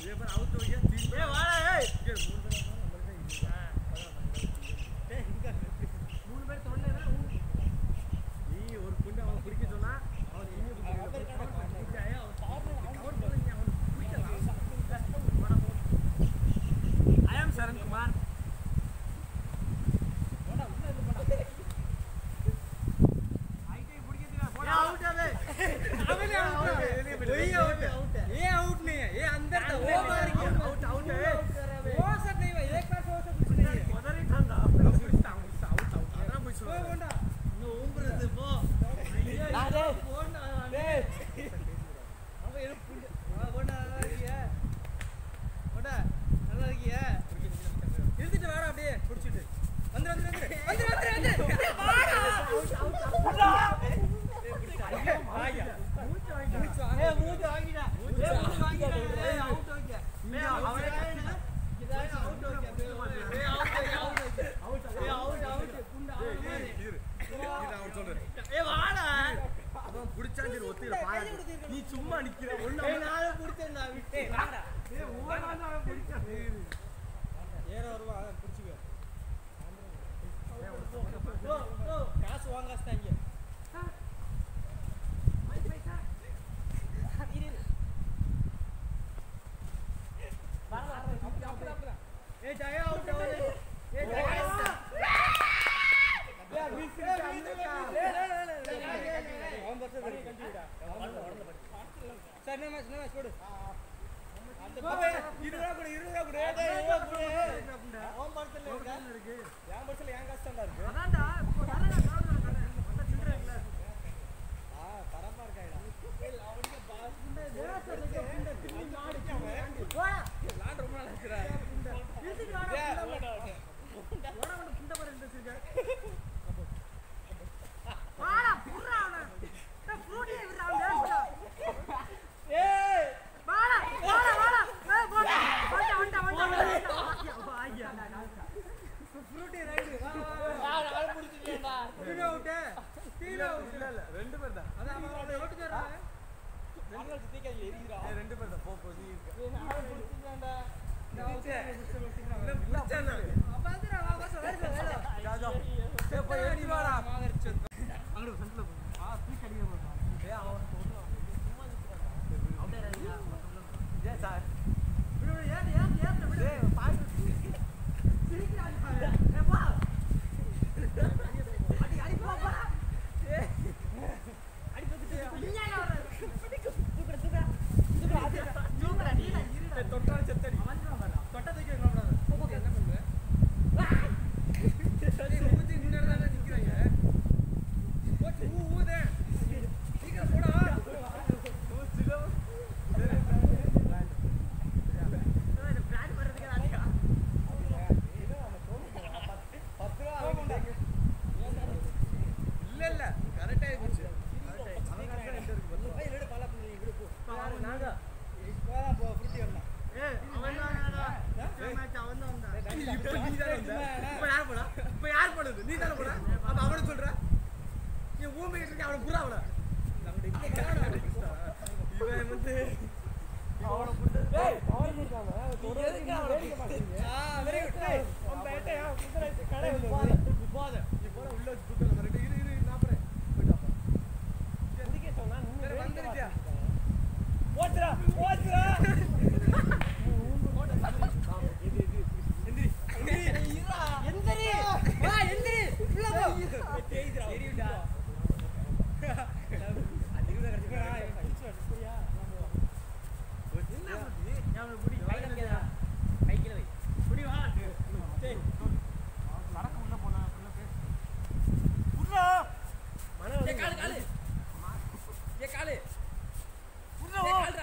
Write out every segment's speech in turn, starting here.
நீ சும்மா நிக்கிற ஒண்ணு நானும் பிடிச்சேன்டா விட்டு வாடா ஏற வருவா அதான் பிடிச்சிக்க காசு வாங்காஸ்தாங்க ஏ ஜயா அவுட் ஏ ஜயா சரி என்ன மேட்ச் என்ன மேட்ச் போடு இருபதா கூட இருபதா கூட அவன் படத்துல இருக்கு என் படத்துல என் கஷ்டம் இருக்கு ஆ தரமா இருக்காடா லாண்ட் ரொம்ப நல்லா இருக்குடா ஏய் ஃப்ரூட்டி ரைடு வா வா நான் பிடிச்சிட்டேன்டா கீழ அவுட் கீழ அவுட் இல்ல இல்ல ரெண்டு பேர் தான் அதான் அவன் அவனை அவுட் தரா நாங்கள் சுத்திக்காய் எரியுறா ஏய், ரெண்டு பேர் தான் போ போ நீ இருக்க நான் பிடிச்சிட்டேன்டா பிடிச்சானா? அப்ப அதுடா வா வா வேலை வேலை ஜா, ஜா. ஏய், போய் எழுதி வாடா. அங்கிட்டு ஃப்ரண்ட்ல போ ஆ ஸ்பீக் அடிக்க போறான் ஏய், அவனுக்கு ஒண்ணும் அவனுக்கு சும்மா நிக்கிறான். ஏய், சார். ஏய், பாரு. ஏய், தொட்டாலும் செத்தடி. தொட்ட தூக்கி வைக்கலாம் கூடாது. போக்கு என்ன பண்ற? ஏய், ஊத்தி நின்னுட்டு தானே நிக்கிறாங்க. போட்டு ஊ, ஊதே. சீக்கிரம் போடா. பத்து ரூபா அவன்கிட்ட இருக்கு. இல்ல இல்ல கரெக்டா இருந்துச்சு அவன் கரெக்டா ரெண்டு இருக்கு பத்து ரூபா. ஏய், விடு, பாலா பண்ணி, விடு, போ. நாங்க இப்பதான் போ, fruity வரணும். இப்ப நீ தானே வந்த? இப்ப யார் போனா? இப்ப யார் போனது? நீ தானே போன? அப்ப அவனை சொல்ற? நீ ஊமை கிட்ட இருக்க, அவனை புறா அவனை. இவன் வந்து அவனை புடிச்சது. எதுக்கு அவனை புடிச்சது? ஆ, very good. ஏய், உன் பேட்டை, ஆ, குதிரை, கடை நீ வந்து போகாத, நீ போகாத. நீ போனா உள்ள வச்சு குத்தல மறுபடியும். இரு, இரு, நான் போறேன். போயிட்டு வாப்பா. சரி, வந்துருச்சியா? போச்சுடா, போச்சுடா. எந்திரி. வா, எந்திரி. உள்ள போ. எரியுடா. அதிகமா கிடைச்சுக்கா, கிடைச்சுடா, சரியா? என்ன புத்தி? கைக்கில வை. புடி வா. டேய். ஏய், காலு, காலு. ஏய், காலு. ஏய், காலுடா.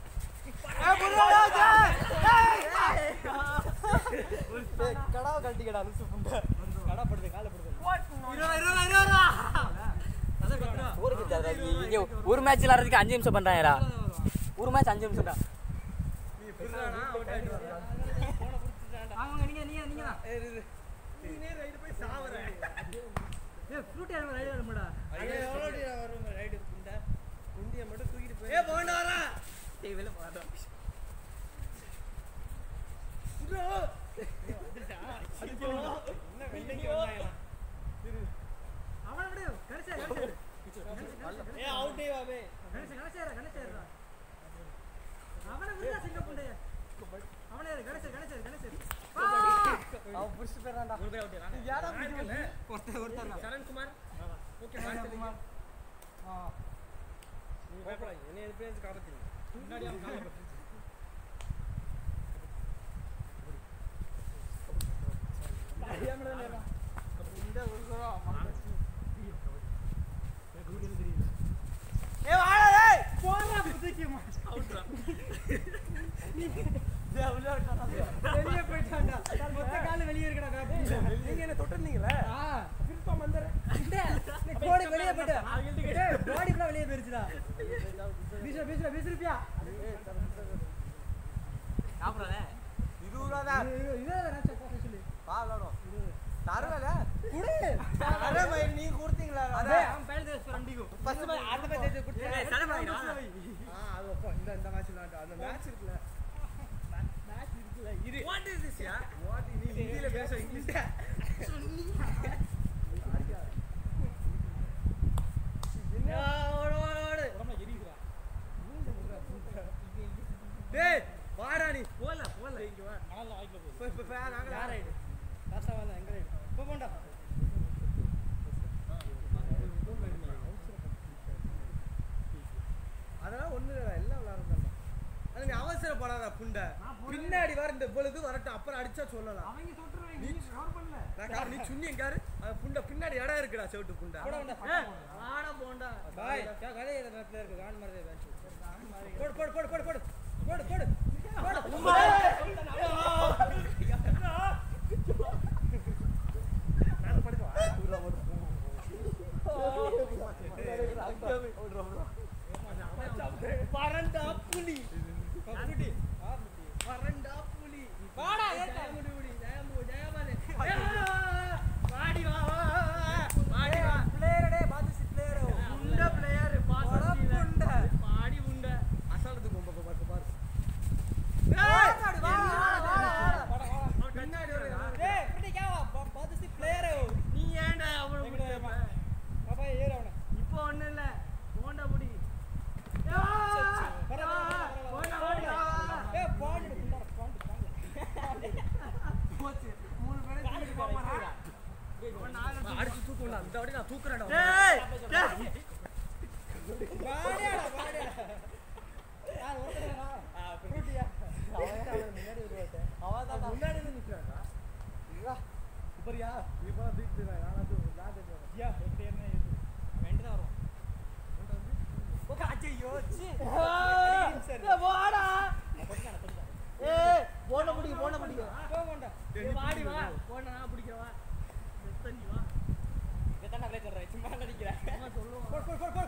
கடாவை கழட்டிக்கடா, லூசு புண்டை. கடா படுது, காலை படுது. இருபது, இருபது, இருபது. அதான் பத்துடா. ஊருக்கு தேவை இங்க ஒரு மேட்ச் விளாடுறதுக்கு அஞ்சு நிமிஷம் பண்றாங்கடா ஒரு மேட்ச் அஞ்சு நிமிஷம்டா நீ பிர்றானா, out ஆயிட்டு வர்றா. போனை புடிச்சுட்டான்டா. ஆமாங்க நீங்க நீங்க நீங்க தான் ஏய், இரு, இரு. நீ நேரா ரைடு போய் சாவற. ஏய் ஃப்ரூட் யாரும் ரைட் வருமாடா ஐயோ, எவ்வளோ அடி வரும் ரைடு புண்டை? குண்டியை மட்டும் தூக்கிட்டு போய் ஏய், போண்டா வரா. ஏய், வெளில போடா. என்ன வெள்ளைக்கு வந்தாங்களா அவனை விடு கணேசா கணேசா ஏ அவுட்டே வாவே கணேசா கணேசா கணேசா அவனை விடுடா சிங்க புண்டைய அவனே இரு, கணேசா கணேசா கணேசா அவன் புடிச்சு போயிடறான்டா ஒரு பேர் அவுட்டே நான் யாரா யாருக்கல்ல ஒருத்தர் ஒருத்தர் சரண் குமார் ஓகே குமார் ஆ நீ பயப்படாத என்னை எதிர்ப்பு காப்பாத்துங்க முன்னாடி அவன் காலை பட்டுருச்சு அறியாம தான் நேரா இந்த உருவா ஏ வாடா டேய் போறா புதிக்குமா அவுட்ரா டேய் உள்ள இருக்கானா வெளிய போய்ட்டான்டா மொத்த கால வெளிய இருக்கடா காப்பி நீங்க என்ன தொட்டிருந்தீங்களா ஆ திருப்பா மந்தற நீ கோடி வெளிய போய்ட்ட டேய் பாடி ஃபுல்லா வெளிய போயிருச்சுடா பீஸ்ரா பீஸ்ரா பீஸ்ருப்பியா சாப்பிடல இதே நான் செக் சொல்லி வா விளையாடும் தருவல குடு அரே பை நீ கொடுத்தீங்களா அதே அவன் பேல் தேஸ் ரெண்டிகோ ஃபர்ஸ்ட் பை அடுத்த பை ஜெயிச்சு குடுத்து ஏய், சண்டை போடுறீங்களா? ஆ அது அப்போ இந்த இந்த மேட்ச் விளையாண்டு அந்த மேட்ச் இருக்குல மேட்ச் இருக்குல இது வாட் இஸ் திஸ் யா வாட் நீ ஹிந்தில பேச இங்கிலீஷ் என்ன ஓடு ஓடு ஓடு உடம்புல எரியுதுடா டேய் வாடா நீ போல போல இங்க வா மணல்ல வாய்க்குல போகுது இப்ப இப்ப நாங்க யார் ரைடு தாத்தா வாங்க எங்க ரைடு போ போண்டா அதெல்லாம் ஒண்ணு இல்ல எல்லாம் விளையாடுறதா அது நீ அவசரப்படாத புண்டை பின்னாடி வர இந்த பொழுது வரட்டும் அப்புறம் அடிச்சா சொல்லலாம் அவங்க தொட்டுறாங்க நீ கவர் பண்ணல நான் கார் நீ சுண்ணி எங்காரு அது புண்டை பின்னாடி இடம் இருக்குடா செவிட்டு புண்டை வாடா போண்டா பாய் क्या करे ये प्लेयर को गांड मार दे बेंच போடு போடு போடு போடு போடு போடு போடு போடு பரண்டா புலி புலி பரண்டா புலி வாடா ஏத்த முடி முடி ஜெயமு ஜெயமானே வாடி வா வா வாடி வா பிளேயர் டே பாத்து சி பிளேயர் உண்ட பிளேயர் பாஸ் உண்ட பாடி உண்ட அசாலத்துக்கு கொம்ப பாரு பாரு வாடாடி, வா, வா, வா, வா. பின்னாடி வர டேய் இப்படி கேவா பாத்து சி பிளேயர் நீ ஏன்டா அவன முடிச்ச பாப்பா ஏறு அவனை இப்போ ஒண்ணு இல்ல போண்டா முடி போண்டா போண்டா ஏ பாண்டு பாண்டு பாண்டு போச்சு மூணு பேரை தூக்கிட்டு போக போறா அடிச்சு தூக்குடா இந்த வாட்டி நான் தூக்குறேன்டா டேய் டேய் பாடியாடா பாடியாடா யார் ஒருத்தரா ஆ ஃப்ரூட்டியா முன்னாடி வருவாங்க அவன் முன்னாடி வந்து நிக்கிறான்டா இதா இப்பரியா நீ போல தூக்கிட்டு நான் நான் நான் யா எப்படி என்ன இது வெண்டு தான் வரும் ஐயோ சி வாடா படிக்கான படிக்கான ஏய் போன முடி போன முடி போகண்டா வாடி வா போன நான் பிடிக்கிறவா தண்ணி வா இதை தானே அப்படியே சொல்றேன் சும்மா நடிக்கிறேன் அம்மா சொல்லுவோம் போடு போடு போடு